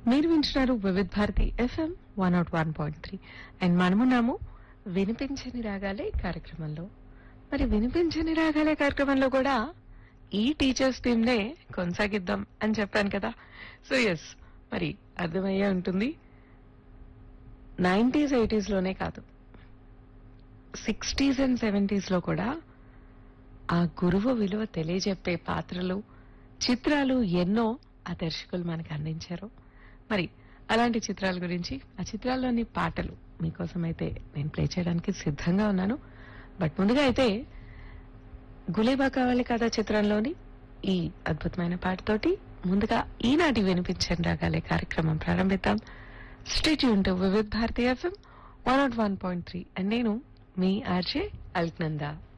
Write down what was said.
మీరు వింటున్నారు Vividh Bharati FM one nought one point three and మనమున్నాము వినిపించని రాగాలే కార్యక్రమంలో మరి వినిపించని రాగాలే కార్యక్రమంలో కూడా ఈ టీచర్స్ టీమ్నే కొనసాగిద్దాం అని చెప్పాను కదా సో ఎస్ మరి అర్థమయ్యే ఉంటుంది నైంటీస్ ఎయిటీస్ లోనే కాదు సిక్స్టీస్ అండ్ సెవెంటీస్ లో కూడా ఆ గురువు విలువ తెలియజెప్పే పాత్రలు చిత్రాలు ఎన్నో ఆ దర్శకులు మనకు అందించారు మరి అలాంటి చిత్రాల గురించి ఆ చిత్రాల్లోని పాటలు మీకోసం అయితే నేను ప్లే చేయడానికి సిద్ధంగా ఉన్నాను బట్ ముందుగా అయితే గులేబా కావాలి కదా చిత్రంలోని ఈ అద్భుతమైన పాటతోటి ముందుగా ఈనాటి వినిపించని రాగాలే కార్యక్రమం ప్రారంభిద్దాం స్టేట్ యూన్ టు వివిధ్ భారతీయ FM one nought one point three and నేను మీ ఆర్జే అల్క్నందా